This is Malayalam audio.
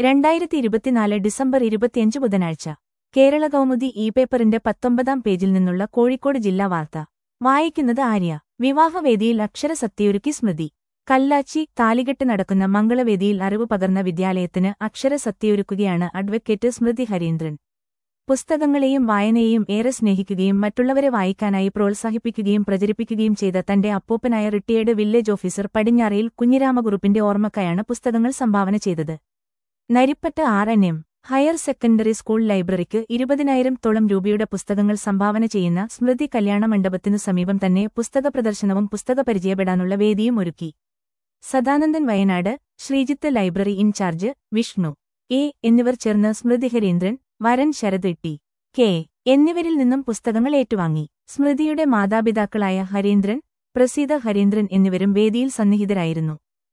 രണ്ടായിരത്തി ഇരുപത്തിനാല് ഡിസംബർ ഇരുപത്തിയഞ്ച് ബുധനാഴ്ച കേരള കൗമുദി ഇ പേപ്പറിന്റെ പത്തൊമ്പതാം പേജിൽ നിന്നുള്ള കോഴിക്കോട് ജില്ലാ വാർത്ത വായിക്കുന്നത് ആര്യ വിവാഹവേദിയിൽ അക്ഷരസത്യയൊരുക്കി സ്മൃതി കല്ലാച്ചി താലികെട്ട് നടക്കുന്ന മംഗളവേദിയിൽ അറിവ് പകർന്ന വിദ്യാലയത്തിന് അക്ഷരസത്യയൊരുക്കുകയാണ് അഡ്വക്കേറ്റ് സ്മൃതി ഹരീന്ദ്രൻ പുസ്തകങ്ങളെയും വായനയെയും ഏറെ സ്നേഹിക്കുകയും മറ്റുള്ളവരെ വായിക്കാനായി പ്രോത്സാഹിപ്പിക്കുകയും പ്രചരിപ്പിക്കുകയും ചെയ്ത തന്റെ അപ്പൂപ്പനായ റിട്ടയേർഡ് വില്ലേജ് ഓഫീസർ പടിഞ്ഞാറയിൽ കുഞ്ഞിരാമകുറുപ്പിന്റെ ഓർമ്മക്കായാണ് പുസ്തകങ്ങൾ സംഭാവന ചെയ്തത് Naripatta R N M higher secondary school ലൈബ്രറിക്ക് ഇരുപതിനായിരം തോളം രൂപയുടെ പുസ്തകങ്ങൾ സംഭാവന ചെയ്യുന്ന സ്മൃതി കല്യാണ മണ്ഡപത്തിനു സമീപം തന്നെ പുസ്തക പ്രദർശനവും പുസ്തക പരിചയപ്പെടാനുള്ള വേദിയും ഒരുക്കി Sadanandan Wayanad Sreejith library in charge Vishnu A എന്നിവർ ചേർന്ന് സ്മൃതി ഹരീന്ദ്രൻ വരൻ ശരത് ടി കെ എന്നിവരിൽ നിന്നും പുസ്തകങ്ങൾ ഏറ്റുവാങ്ങി സ്മൃതിയുടെ മാതാപിതാക്കളായ ഹരീന്ദ്രൻ പ്രസീത ഹരീന്ദ്രൻ എന്നിവരും വേദിയിൽ സന്നിഹിതരായിരുന്നു